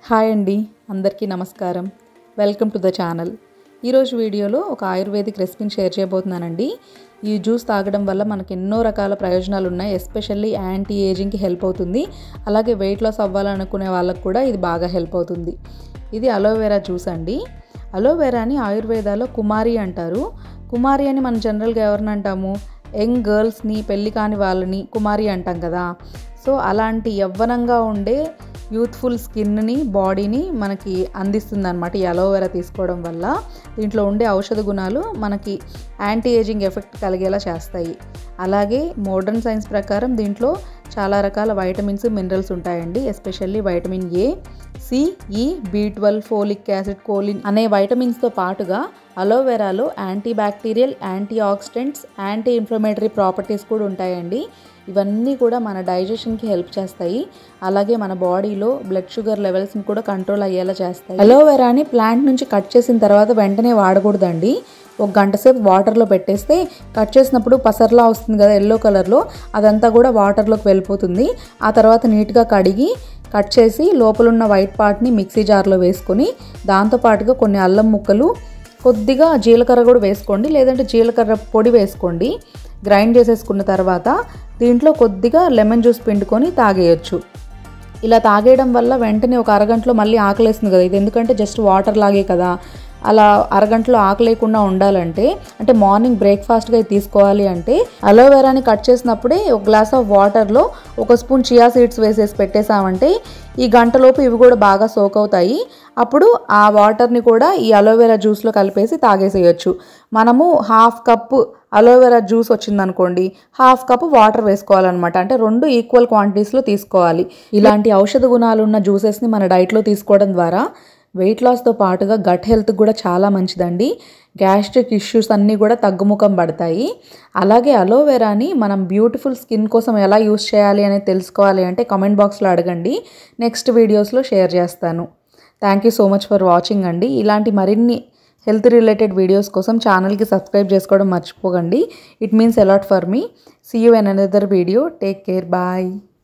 hi అండి అందరికీ నమస్కారం వెల్కమ్ టు ద ఛానల్ ఈరోజు వీడియోలో ఒక ఆయుర్వేదిక్ రెసిపీని షేర్ చేయబోతున్నానండి ఈ జ్యూస్ తాగడం వల్ల మనకి ఎన్నో రకాల ప్రయోజనాలు ఉన్నాయి ఎస్పెషల్లీ యాంటీ ఏజింగ్కి హెల్ప్ అవుతుంది అలాగే వెయిట్ లాస్ అవ్వాలనుకునే వాళ్ళకు కూడా ఇది బాగా హెల్ప్ అవుతుంది ఇది అలోవెరా జ్యూస్ అండి అలోవెరాని ఆయుర్వేదాలో కుమారి అంటారు కుమారి అని మనం జనరల్గా ఎవరిని అంటాము యంగ్ గర్ల్స్ని పెళ్లి కాని వాళ్ళని కుమారి అంటాం కదా సో అలాంటి యవ్వనంగా ఉండే యూత్ఫుల్ స్కిన్ని బాడీని మనకి అందిస్తుంది అనమాట ఈ అలోవెరా తీసుకోవడం వల్ల దీంట్లో ఉండే ఔషధ గుణాలు మనకి యాంటీ ఏజింగ్ ఎఫెక్ట్ కలిగేలా చేస్తాయి అలాగే మోడర్న్ సైన్స్ ప్రకారం దీంట్లో చాలా రకాల వైటమిన్స్ మినరల్స్ ఉంటాయండి especially vitamin A C E B twelve folic acid choline అనే వైటమిన్స్తో పాటుగా అలోవెరాలో anti bacterial anti oxidants anti inflammatory properties కూడా ఉంటాయండి ఇవన్నీ కూడా మన డైజెషన్కి హెల్ప్ చేస్తాయి అలాగే మన బాడీలో బ్లడ్ షుగర్ లెవెల్స్ని కూడా కంట్రోల్ అయ్యేలా చేస్తాయి అలోవెరాని ప్లాంట్ నుంచి కట్ చేసిన తర్వాత వెంటనే వాడకూడదండి ఒక గంట సేపు వాటర్లో పెట్టేస్తే కట్ చేసినప్పుడు పసర్లా వస్తుంది కదా ఎల్లో కలర్లో అదంతా కూడా వాటర్లోకి వెళ్ళిపోతుంది ఆ తర్వాత నీట్గా కడిగి కట్ చేసి లోపల ఉన్న వైట్ పార్ట్ని మిక్సీ జార్లో వేసుకొని దాంతోపాటుగా కొన్ని అల్లం ముక్కలు కొద్దిగా జీలకర్ర కూడా వేసుకోండి లేదంటే జీలకర్ర పొడి వేసుకోండి గ్రైండ్ చేసేసుకున్న తర్వాత దీంట్లో కొద్దిగా లెమన్ జ్యూస్ పిండుకొని తాగేయచ్చు ఇలా తాగేయడం వల్ల వెంటనే ఒక అరగంటలో మళ్ళీ ఆకలేస్తుంది కదా ఇది ఎందుకంటే జస్ట్ వాటర్ లాగే కదా అలా అరగంటలో ఆకలేకుండా ఉండాలంటే అంటే మార్నింగ్ బ్రేక్ఫాస్ట్గా ఇది తీసుకోవాలి అంటే అలోవెరాని కట్ చేసినప్పుడే ఒక గ్లాస్ ఆఫ్ వాటర్లో ఒక స్పూన్ చియా సీడ్స్ వేసేసి పెట్టేసామంటే ఈ గంటలోపు ఇవి కూడా బాగా సోక్ అవుతాయి అప్పుడు ఆ వాటర్ని కూడా ఈ అలోవెరా జ్యూస్లో కలిపేసి తాగేసేయచ్చు మనము హాఫ్ కప్పు అలోవెరా జ్యూస్ వచ్చిందనుకోండి హాఫ్ కప్ వాటర్ వేసుకోవాలన్నమాట అంటే రెండు ఈక్వల్ క్వాంటిటీస్లో తీసుకోవాలి ఇలాంటి ఔషధ గుణాలు ఉన్న జ్యూసెస్ని మన డైట్లో తీసుకోవడం ద్వారా వెయిట్ లాస్తో పాటుగా గట్ హెల్త్ కూడా చాలా మంచిదండి గ్యాస్ట్రిక్ ఇష్యూస్ అన్నీ కూడా తగ్గుముఖం పడతాయి అలాగే అలోవెరాని మనం బ్యూటిఫుల్ స్కిన్ కోసం ఎలా యూస్ చేయాలి అనేది తెలుసుకోవాలి అంటే కామెంట్ బాక్స్లో అడగండి నెక్స్ట్ వీడియోస్లో షేర్ చేస్తాను thank you so much for watching అండి ఇలాంటి మరిన్ని హెల్త్ రిలేటెడ్ వీడియోస్ కోసం ఛానల్కి సబ్స్క్రైబ్ చేసుకోవడం మర్చిపోకండి it means a lot for me see you in another video take care bye